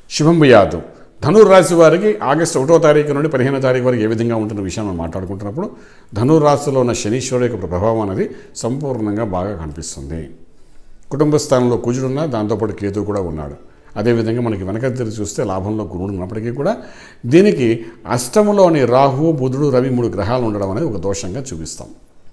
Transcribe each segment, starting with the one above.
శుభం యాదవ్ ధనుర్రాశి వారికి ఆగస్టు ఒకటో తారీఖు నుండి పదిహేనో తారీఖు వరకు ఏ విధంగా ఉంటున్న విషయం మనం మాట్లాడుకుంటున్నప్పుడు ధనుర్రాశిలో ఉన్న శనీశ్వరు యొక్క ప్రభావం అనేది సంపూర్ణంగా బాగా కనిపిస్తుంది కుటుంబ స్థానంలో కుజుడున్నా దాంతోపాటు కేతువు కూడా ఉన్నాడు అదేవిధంగా మనకి వెనక తిరిగి చూస్తే లాభంలో గురుడు ఉన్నప్పటికీ కూడా దీనికి అష్టములోని రాహు బుధుడు రవి మూడు గ్రహాలు ఉండడం అనేది ఒక దోషంగా చూపిస్తాం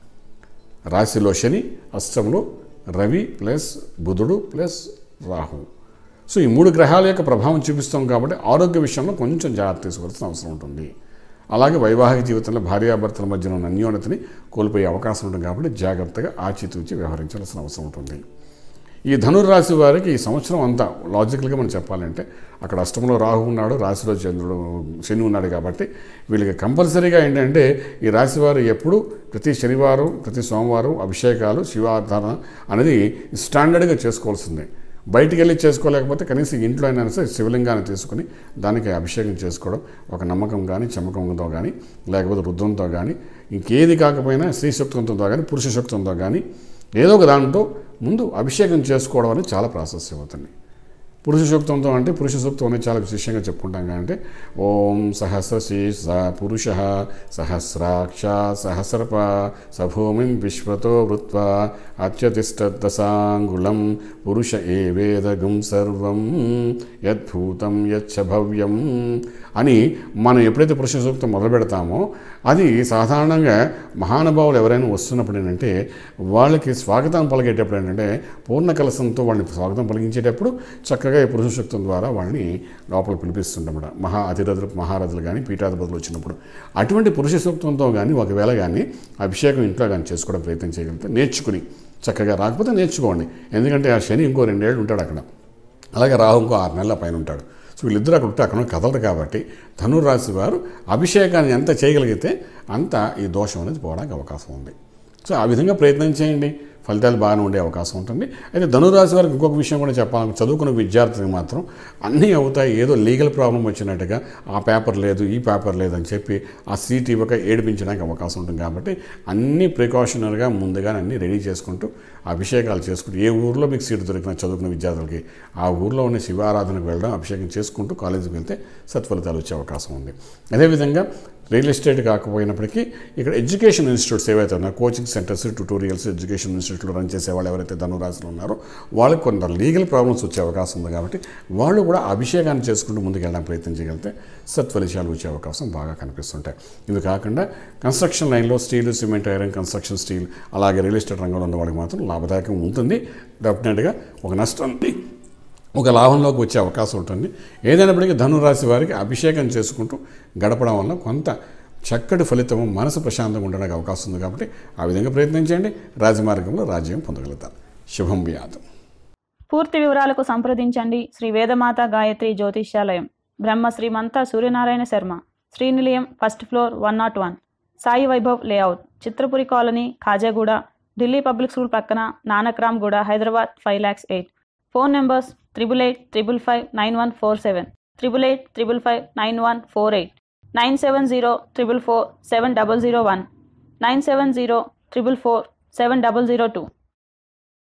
రాశిలో శని అష్టంలో రవి ప్లస్ బుధుడు ప్లస్ రాహు సో ఈ మూడు గ్రహాల యొక్క ప్రభావం చూపిస్తాం కాబట్టి ఆరోగ్య విషయంలో కొంచెం జాగ్రత్త తీసుకోవాల్సిన అవసరం ఉంటుంది అలాగే వైవాహిక జీవితంలో భార్యాభర్తల మధ్యన ఉన్న అన్యోన్యతని కోల్పోయే అవకాశం ఉంటుంది కాబట్టి జాగ్రత్తగా ఆచితూచి వ్యవహరించాల్సిన అవసరం ఉంటుంది ఈ ధనుర్రాశి వారికి ఈ సంవత్సరం అంతా లాజికల్గా మనం చెప్పాలంటే అక్కడ అష్టంలో రాహు ఉన్నాడు రాశిలో చంద్రుడు శని ఉన్నాడు కాబట్టి వీళ్ళకి కంపల్సరీగా ఏంటంటే ఈ రాశి వారు ఎప్పుడు ప్రతి శనివారం ప్రతి సోమవారం అభిషేకాలు శివారాధన అనేది స్టాండర్డ్గా చేసుకోవాల్సిందే బయటికి వెళ్ళి చేసుకోలేకపోతే కనీసం ఇంట్లో అయినా సరే శివలింగాన్ని తీసుకుని దానికి అభిషేకం చేసుకోవడం ఒక నమ్మకం కానీ చమ్మకంతో కానీ లేకపోతే రుద్రంతో కానీ ఇంకేది కాకపోయినా స్త్రీ శక్తితో కానీ పురుష శక్తితో కానీ ఏదో ఒక దాంట్లో ముందు అభిషేకం చేసుకోవడం అనేది చాలా ప్రాశస్యం అవుతుంది పురుష సూక్తంతో అంటే పురుష సూక్తం అనేది చాలా విశేషంగా చెప్పుకుంటాం అంటే ఓం సహస్ర శీర్ష పురుష సహస్రాక్ష సహస్రప సభూమిం విశ్వతో వృత్వా అత్యతిష్టదశాంగుళం పురుష ఏ వేదగం సర్వం యద్భూతం యచ్చ భవ్యం అని మనం ఎప్పుడైతే పురుష సూక్తం మొదలు పెడతామో అది సాధారణంగా మహానుభావులు ఎవరైనా వస్తున్నప్పుడు ఏంటంటే వాళ్ళకి స్వాగతం పలికేటప్పుడు ఏంటంటే పూర్ణ కలసంతో వాళ్ళని స్వాగతం పలికించేటప్పుడు చక్కగా ఈ పురుష సూక్తం ద్వారా వాళ్ళని లోపల పిలిపిస్తుంటామట మహా అతిరథులు మహారథులు కానీ పీఠాధిపతులు వచ్చినప్పుడు అటువంటి పురుష సూక్తంతో కానీ ఒకవేళ కానీ అభిషేకం ఇంట్లో కానీ చేసుకోవడం ప్రయత్నం చేయగలిగితే నేర్చుకుని చక్కగా రాకపోతే నేర్చుకోండి ఎందుకంటే ఆ శని ఇంకో రెండేళ్ళు ఉంటాడు అక్కడ అలాగే రాహు ఇంకో ఆరు నెలల పైన ఉంటాడు సో వీళ్ళిద్దరు అక్కడ ఉంటే అక్కడ కదలరు కాబట్టి ధనుర్రాశి వారు అభిషేకాన్ని ఎంత చేయగలిగితే అంత ఈ దోషం అనేది పోవడానికి అవకాశం ఉంది సో ఆ విధంగా ప్రయత్నం చేయండి ఫలితాలు బాగానే ఉండే అవకాశం ఉంటుంది అయితే ధనురాశి వారికి ఇంకొక విషయం కూడా చెప్పాలి చదువుకున్న విద్యార్థికి మాత్రం అన్నీ అవుతాయి ఏదో లీగల్ ప్రాబ్లం వచ్చినట్టుగా ఆ పేపర్ లేదు ఈ పేపర్ లేదు అని చెప్పి ఆ సీట్ ఇవ్వక ఏడిపించడానికి అవకాశం ఉంటుంది కాబట్టి అన్ని ప్రికాషనరీగా ముందుగా అన్ని రెడీ చేసుకుంటూ అభిషేకాలు చేసుకుంటూ ఏ ఊర్లో మీకు సీటు దొరికిన చదువుకున్న విద్యార్థులకి ఆ ఊర్లో ఉన్న శివారాధనకు వెళ్ళడం అభిషేకం చేసుకుంటూ కాలేజీకి వెళ్తే సత్ఫలితాలు వచ్చే అవకాశం ఉంది అదేవిధంగా రియల్ ఎస్టేట్ కాకపోయినప్పటికీ ఇక్కడ ఎడ్యుకేషన్ ఇన్స్టిట్యూట్స్ ఏవైతే ఉన్నాయో కోచింగ్ సెంటర్స్ ట్యూటోరియల్స్ ఎడ్యుకేషన్ ఇన్స్టిట్యూట్లో రన్ చేసే వాళ్ళు ఎవరైతే ధనురాశులు ఉన్నారో వాళ్ళకి కొంత లీగల్ ప్రాబ్లమ్స్ వచ్చే అవకాశం ఉంది కాబట్టి వాళ్ళు కూడా అభిషేకాన్ని చేసుకుంటూ ముందుకెళ్ళడానికి ప్రయత్నం చేయగలిగితే సత్ఫలితాలు వచ్చే అవకాశం బాగా కనిపిస్తుంటాయి ఇవి కాకుండా కన్స్ట్రక్షన్ లైన్లో steel cement iron construction steel అలాగే రియల్ ఎస్టేట్ రంగంలో ఉన్న వాళ్ళకి మాత్రం లాభదాయకం ఉంటుంది డెఫినెట్గా ఒక నష్టాన్ని ఒక లాభంలోకి వచ్చే అవకాశం ఉంటుంది ఏదైనప్పటికీ ధనురాశి వారికి అభిషేకం చేసుకుంటూ గడపడం వల్ల కొంత చక్కటి ఫలితం మనసు ప్రశాంతంగా ఉండడానికి అవకాశం ఉంది కాబట్టి ఆ విధంగా ప్రయత్నించండి రాజమార్గంలో రాజ్యం పొందగలుగుతారు శుభం వ్యాధం పూర్తి వివరాలకు సంప్రదించండి Shri Vedamata Gayatri Jyotishyalayam Brahma Srimantha Suryanarayana Sharma Srinilayam first floor one not one Sai Vaibhav layout Chitrapuri colony Khajaguda Delhi public school పక్కన Nanakramguda Hyderabad five lakhs eight phone numbers triple eight triple five nine one four seven triple eight triple five nine one four eight nine seven zero triple four seven double zero one nine seven zero triple four seven double zero two